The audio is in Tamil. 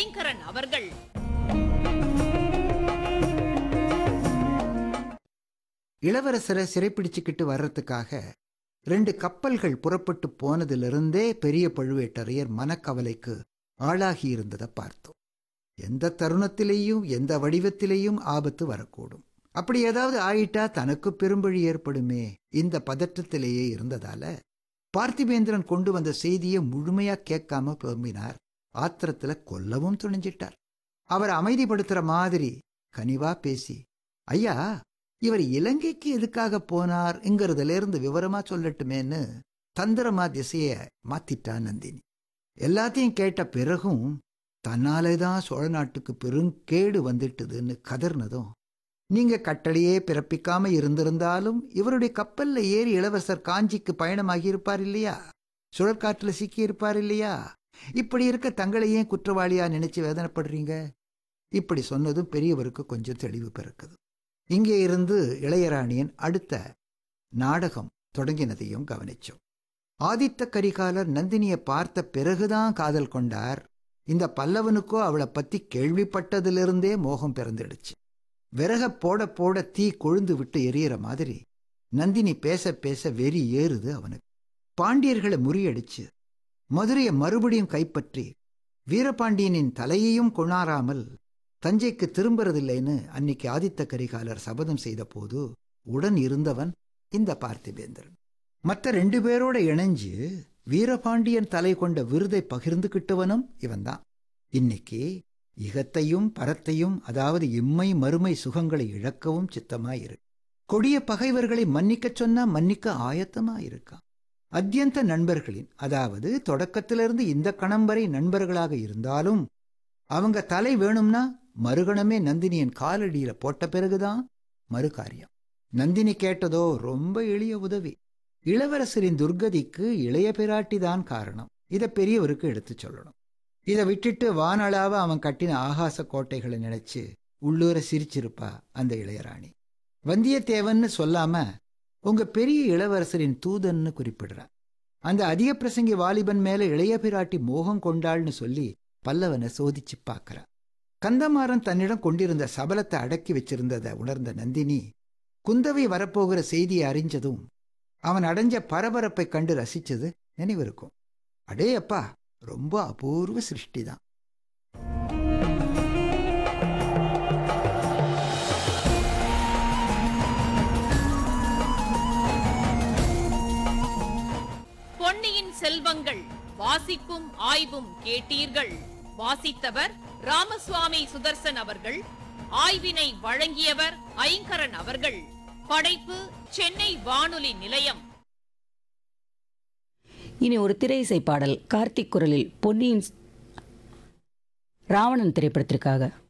ஐங்கரன் அவர்கள் இளவரசரை சிறைப்பிடிச்சுக்கிட்டு வர்றதுக்காக ரெண்டு கப்பல்கள் புறப்பட்டு போனதிலிருந்தே பெரிய பழுவேட்டரையர் மனக்கவலைக்கு ஆளாகி இருந்ததை பார்த்தோம் எந்த தருணத்திலேயும் எந்த வடிவத்திலேயும் ஆபத்து வரக்கூடும் அப்படி ஏதாவது ஆயிட்டா தனக்கு பெரும்பழி ஏற்படுமே இந்த பதற்றத்திலேயே இருந்ததால பார்த்திபேந்திரன் கொண்டு வந்த செய்தியை முழுமையா கேட்காம புலம்பினார் ஆத்திரத்துல கொல்லவும் துணிஞ்சிட்டார் அவர் அமைதிப்படுத்துற மாதிரி கனிவா பேசி ஐயா இவர் இலங்கைக்கு எதுக்காக போனார்ங்கிறதுல இருந்து விவரமா சொல்லட்டுமேன்னு தந்திரமா திசைய மாத்திட்டா நந்தினி எல்லாத்தையும் கேட்ட பிறகும் தன்னாலே தான் சோழ நாட்டுக்கு பெருங்கேடு வந்துட்டுதுன்னு கதர்னதும் நீங்க கட்டளையே பிறப்பிக்காம இருந்திருந்தாலும் இவருடைய கப்பல்ல ஏறி இளவரசர் காஞ்சிக்கு பயணமாகி இருப்பார் இல்லையா சுழற்காற்றுல சிக்கி இருப்பார் இல்லையா இப்படி இருக்க தங்களை ஏன் குற்றவாளியா நினைச்சு வேதனைப்படுறீங்க இப்படி சொன்னதும் பெரியவருக்கு கொஞ்சம் தெளிவு பிறக்குது இங்கே இருந்து இளையராணியன் அடுத்த நாடகம் தொடங்கினதையும் கவனிச்சோம் ஆதித்த கரிகாலர் நந்தினியை பார்த்த பிறகுதான் காதல் கொண்டார் இந்த பல்லவனுக்கோ அவளை பத்தி கேள்விப்பட்டதிலிருந்தே மோகம் பிறந்துடுச்சு விறக போட போட தீ கொழுந்து விட்டு எரியற மாதிரி நந்தினி பேச பேச வெறி ஏறுது அவனுக்கு பாண்டியர்களை முறியடிச்சு மதுரையை மறுபடியும் கைப்பற்றி வீரபாண்டியனின் தலையையும் கொணாராமல் தஞ்சைக்கு திரும்புறதில்லைன்னு அன்னைக்கு ஆதித்த கரிகாலர் சபதம் செய்த போது உடன் இருந்தவன் இந்த பார்த்திபேந்திரன் மற்ற ரெண்டு பேரோட இணைஞ்சு வீரபாண்டியன் தலை கொண்ட விருதை பகிர்ந்துகிட்டவனும் இவன்தான் இன்னைக்கு இகத்தையும் பரத்தையும் அதாவது இம்மை மறுமை சுகங்களை இழக்கவும் சித்தமாயிரு கொடிய பகைவர்களை மன்னிக்கச் சொன்னா மன்னிக்க ஆயத்தமா இருக்கான் அத்தியந்த நண்பர்களின் அதாவது தொடக்கத்திலிருந்து இந்த கணம் வரை நண்பர்களாக இருந்தாலும் அவங்க தலை வேணும்னா மறுகணமே நந்தினியின் காலடியில போட்ட பிறகுதான் மறு காரியம் நந்தினி கேட்டதோ ரொம்ப எளிய உதவி இளவரசரின் துர்கதிக்கு இளைய பிராட்டி தான் காரணம் இதை பெரியவருக்கு எடுத்துச் சொல்லணும் இதை விட்டுட்டு வானளாவ அவன் கட்டின ஆகாச கோட்டைகளை நினைச்சு உள்ளூர சிரிச்சிருப்பா அந்த இளையராணி வந்தியத்தேவன்னு சொல்லாம உங்க பெரிய இளவரசரின் தூதன்னு குறிப்பிடுறா அந்த அதிக பிரசங்கி வாலிபன் மேல இளைய பிராட்டி மோகம் கொண்டாள்னு சொல்லி பல்லவனை சோதிச்சு பார்க்கறா கந்தமாறன் தன்னிடம் கொண்டிருந்த சபலத்தை அடக்கி வச்சிருந்ததை உணர்ந்த நந்தினி குந்தவை வரப்போகிற செய்தியை அறிஞ்சதும் அவன் அடைஞ்ச பரபரப்பை கண்டு ரசிச்சது நினைவிருக்கும் அடே அப்பா ரொம்ப அபூர்வ சிருஷ்டி தான் பொன்னியின் செல்வங்கள் வாசிப்பும் ஆய்வும் கேட்டீர்கள் வாசித்தவர் ராமசுவாமி சுதர்சன் அவர்கள் ஆய்வினை வழங்கியவர் ஐங்கரன் அவர்கள் படைப்பு சென்னை வானொலி நிலையம் இனி ஒரு திரை இசை பாடல் கார்த்திக் குரலில் பொன்னியின் ராவணன் திரைப்படத்திற்காக